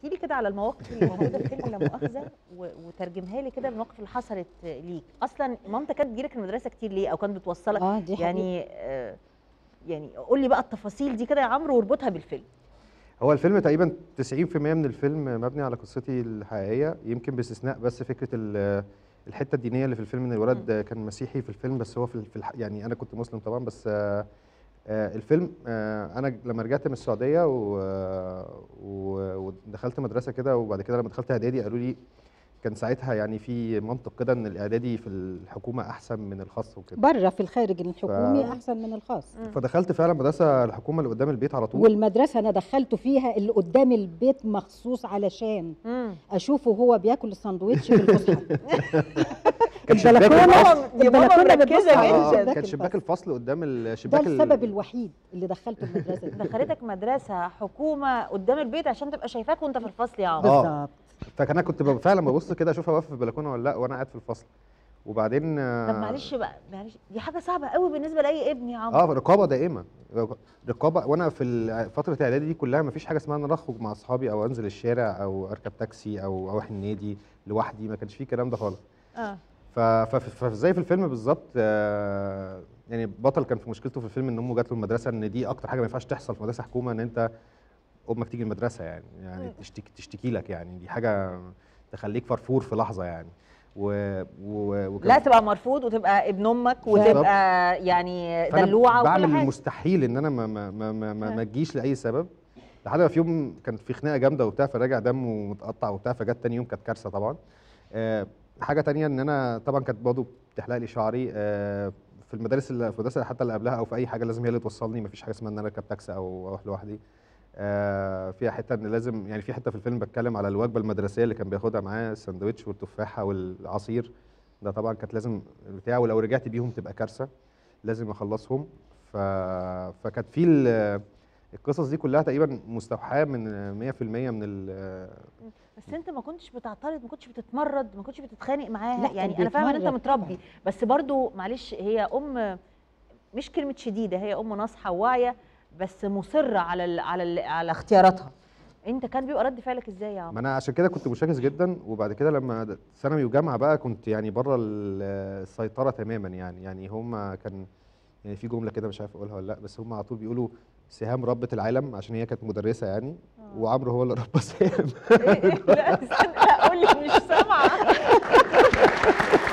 احكي لي كده على المواقف اللي موجوده في فيلم لا مؤاخذه و- وترجمها لي كده المواقف اللي حصلت ليك اصلا مامتك كانت تجيلك المدرسه كتير ليه او كانت بتوصلك اه دي حقيقة. يعني آه يعني قول لي بقى التفاصيل دي كده يا عمرو واربطها بالفيلم هو الفيلم تقريبا 90% من الفيلم مبني على قصتي الحقيقيه يمكن باستثناء بس فكره ال- الحته الدينيه اللي في الفيلم ان الولد كان مسيحي في الفيلم بس هو في ال- في الح... يعني انا كنت مسلم طبعا بس آه، آه، الفيلم آه، انا لما رجعت من السعوديه و... و... ودخلت مدرسه كده وبعد كده لما دخلت اعدادي قالوا لي كان ساعتها يعني في منطق كده ان الاعدادي في الحكومه احسن من الخاص وكده بره في الخارج الحكومي ف- احسن من الخاص فدخلت فعلا مدرسه الحكومه اللي قدام البيت على طول والمدرسه انا دخلته فيها اللي قدام البيت مخصوص علشان امم اشوفه وهو بياكل الساندوتش في الفسحه كان شباك البلكونه الفصل. يا ماما البلكونه مركزة بتبص على جداً. آه، شباك كان شباك الفصل. الفصل قدام ده الشباك ال- السبب الوحيد اللي دخلته المدرسه دي دخلتك مدرسه حكومه قدام البيت عشان تبقى شايفاك وانت في الفصل يا عمرو آه. بالظبط فكان انا كنت ببقى فعلا ببص كده اشوفها واقفه في البلكونه ولا لا وانا قاعد في الفصل وبعدين آه، طب معلش بقى معلش دي حاجه صعبه قوي بالنسبه لاي ابن يا عمرو اه رقابه دائمه رقابه وانا في ال- فتره الاعدادي دي كلها ما فيش حاجه اسمها ان انا اخرج مع اصحابي او انزل الشارع او اركب تاكسي او اروح النادي لوحدي ما كانش فيه الكلام ده خالص اه ف- ف- فزي في الفيلم بالظبط آه، يعني بطل كان في مشكلته في الفيلم ان امه جات له المدرسه ان دي اكتر حاجه ما ينفعش تحصل في مدرسه حكومه ان انت امك تيجي المدرسه يعني يعني تشتكي تشتكي لك يعني دي حاجه تخليك فرفور في لحظه يعني و, و... وكان- لا تبقى مرفوض وتبقى ابن امك بالظبط. وتبقى يعني فأنا دلوعه وكل بعمل حاجه المستحيل ان انا ما ما ما ما, ما, آه. ما تجيش لاي سبب لحد ما في يوم كان في خناقه جامده وبتاع فراجع دم ومتقطع وبتاع فجت تاني يوم كانت كارثه طبعا آه حاجه تانية ان انا طبعا كانت برضه بتحلق لي شعري آه في المدارس اللي في المدرسه حتى اللي قبلها او في اي حاجه لازم هي اللي توصلني مفيش حاجه اسمها ان انا اركب تاكسي او اروح لوحدي آه فيها حته ان لازم يعني في حته في الفيلم بتكلم على الوجبه المدرسيه اللي كان بياخدها معاه الساندوتش والتفاحه والعصير ده طبعا كانت لازم بتاع ولو رجعت بيهم تبقى كارثه لازم اخلصهم ف... فكانت في ال- القصص دي كلها تقريبا مستوحاه من 100% من ال... بس انت ما كنتش بتعترض ما كنتش بتتمرد ما كنتش بتتخانق معاها لا، كان يعني انا فاهمه ان انت بيتمرد متربي بس برضو معلش هي ام مش كلمه شديده هي ام ناصحه وواعيه بس مصره على ال على ال على اختياراتها انت كان بيبقى رد فعلك ازاي يا ما عمرو انا عشان كده كنت مشاكس جدا وبعد كده لما د- ثانوي وجامعه بقى كنت يعني بره ال- السيطره تماما يعني يعني هم كان يعني في جمله كده مش عارف اقولها ولا لا بس هم على طول بيقولوا سهام ربة العالم عشان هي كانت مدرسه يعني وعمرو هو اللي ربى سهام إيه؟ لا استنى لا قول لي مش سامعه